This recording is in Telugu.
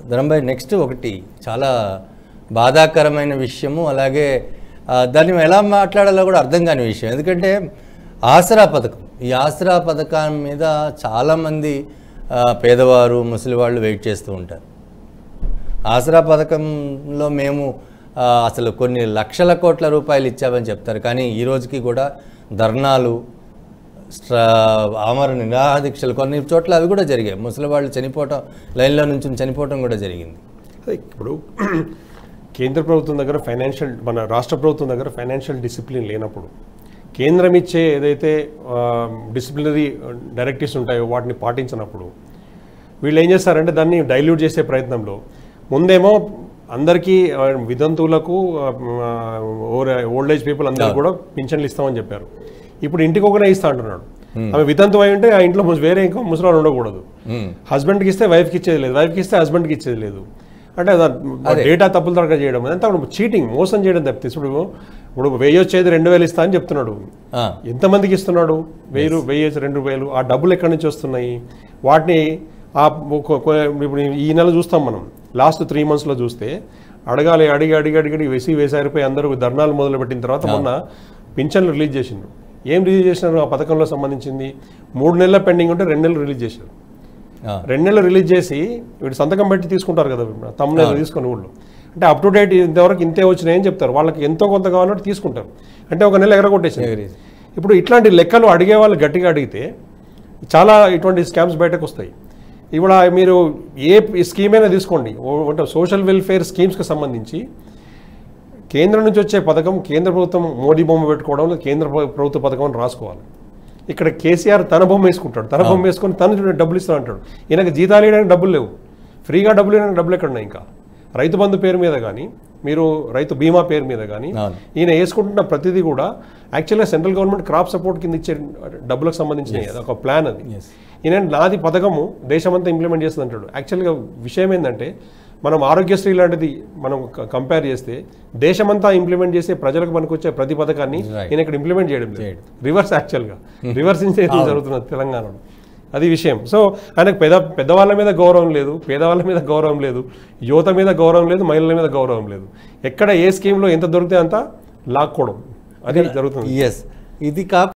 ధనంబాయ్ నెక్స్ట్ ఒకటి చాలా బాధాకరమైన విషయము అలాగే ఆ, దాన్ని ఎలా మాట్లాడాలో కూడా అర్థం కాని విషయం ఎందుకంటే ఆసరా పథకం ఈ ఆసరా పథకం మీద చాలామంది ఆ, పేదవారు ముసలి వాళ్ళు వెయిట్ చేస్తూ ఉంటారు ఆసరా పథకంలో మేము ఆ, అసలు కొన్ని లక్షల కోట్ల రూపాయలు ఇచ్చామని చెప్తారు కానీ ఈ రోజుకి కూడా ధర్నాలు స్ట్రా ఆమర నిరాదీక్షలు కొన్ని చోట్ల అవి కూడా జరిగాయి ముసలి వాళ్ళు చనిపోవటం లైన్లో నుంచి చనిపోవటం కూడా జరిగింది అదే ఇప్పుడు కేంద్ర ప్రభుత్వం దగ్గర ఫైనాన్షియల్ మన రాష్ట్ర ప్రభుత్వం దగ్గర ఫైనాన్షియల్ డిసిప్లిన్ లేనప్పుడు కేంద్రం ఇచ్చే ఏదైతే డిసిప్లినరీ డైరెక్టివ్స్ ఉంటాయో వాటిని పాటించినప్పుడు వీళ్ళు ఏం చేస్తారంటే దాన్ని డైల్యూట్ చేసే ప్రయత్నంలో ముందేమో అందరికీ ఆ, వితంతువులకు ఓల్డ్ ఏజ్ పీపుల్ అందరికీ కూడా పింఛన్లు ఇస్తామని చెప్పారు ఇప్పుడు ఇంటికి ఒకనే ఇస్తా అంటున్నాడు ఆమె వితంతు అయి ఉంటే ఆ ఇంట్లో ముస- వేరే ఇంకా ముసలాడు ఉండకూడదు మ్మ్. హస్బెండ్కి ఇస్తే వైఫ్కి ఇచ్చేది లేదు వైఫ్కి ఇస్తే హస్బెండ్కి ఇచ్చేది లేదు అంటే డేటా తప్పులు తరగ చేయడం అంతా చీటింగ్ మోసం చేయడం తప్పితే ఇప్పుడు ఇప్పుడు వెయ్యి వచ్చేది రెండు వేలు ఇస్తా అని చెప్తున్నాడు ఆ, ఎంతమందికి ఇస్తున్నాడు వెయ్యి రూ- వెయ్యి వచ్చి రెండు వేలు ఆ డబ్బులు ఎక్కడి నుంచి వస్తున్నాయి వాటిని ఆ ఒక- ఒక- ఇప్పుడు ఈ నెల చూస్తాం మనం లాస్ట్ త్రీ మంత్స్లో చూస్తే అడగాలి అడిగి అడిగి అడిగి అడిగి వేసి వేసారిపోయి అందరూ ధర్నాలు మొదలుపెట్టిన తర్వాత మొన్న పింఛన్లు రిలీజ్ చేసిండ్రు ఏం రిలీజ్ చేసినారు ఆ పథకంలో సంబంధించింది మూడు నెలల పెండింగ్ ఉంటే రెండు నెలలు రిలీజ్ చేశారు ఆ, రెండు నెలలు రిలీజ్ చేసి వీడు సంతకం పెట్టి తీసుకుంటారు కదా తమ్ముళ్ళు తీసుకొని ఊళ్ళో అంటే అప్ టు డేట్ ఇంతవరకు ఇంతే వచ్చినాయని చెప్తారు వాళ్ళకి ఎంతో కొంత కావాలంటే తీసుకుంటారు అంటే ఒక నెల ఎగరగొట్టేసింది ఎగరేసి. ఇప్పుడు ఇట్లాంటి లెక్కలు అడిగే వాళ్ళు గట్టిగా అడిగితే చాలా ఇటువంటి స్కామ్స్ బయటకు వస్తాయి ఇప్పుడు ఆ మీరు ఏ స్కీమ్ అయినా తీసుకోండి ఓ- అంటే సోషల్ వెల్ఫేర్ స్కీమ్స్కి సంబంధించి కేంద్రం నుంచి వచ్చే పథకం కేంద్ర ప్రభుత్వం మోడీ బొమ్మ పెట్టుకోవడం లేదు కేంద్ర ప్ర- ప్రభుత్వ పథకం అని రాసుకోవాలి ఇక్కడ కేసీఆర్ తన బొమ్మ వేసుకుంటాడు తన బొమ్మ వేసుకొని తను డబ్బులు ఇస్తా అంటాడు ఈయనకు జీతాలు ఇవ్వడానికి డబ్బులు లేవు ఫ్రీగా డబ్బులు ఇవ్వడానికి డబ్బులు ఎక్కడ ఉన్నాయి ఇంకా రైతు బంధు పేరు మీద కానీ మీరు రైతు బీమా పేరు మీద కానీ అవును. ఈయన వేసుకుంటున్న ప్రతిదీ కూడా యాక్చువల్గా సెంట్రల్ గవర్నమెంట్ క్రాప్ సపోర్ట్ కింద ఇచ్చే డబ్బులకు సంబంధించిన ఒక ప్లాన్ అది Yes. ఈయన నాది పథకము దేశమంతా ఇంప్లిమెంట్ చేస్తుంది అంటాడు యాక్చువల్గా విషయం ఏంటంటే మనం ఆరోగ్యశ్రీ లాంటిది మనం కంపేర్ చేస్తే దేశమంతా ఇంప్లిమెంట్ చేసే ప్రజలకు పనికొచ్చే ప్రతి పథకాన్ని Right. ఈయన ఇక్కడ ఇంప్లిమెంట్ చేయడం లేదు చేయడు. రివర్స్ యాక్చువల్గా రివర్స్ జరుగుతున్నది తెలంగాణలో అది విషయం సో ఆయనకు పెద్ద పెద్దవాళ్ళ మీద గౌరవం లేదు పేదవాళ్ళ మీద గౌరవం లేదు యువత మీద గౌరవం లేదు మహిళల మీద గౌరవం లేదు ఎక్కడ ఏ స్కీమ్లో ఎంత దొరికితే అంత లాక్కోవడం అది జరుగుతుంది ఎస్ ఇది కాక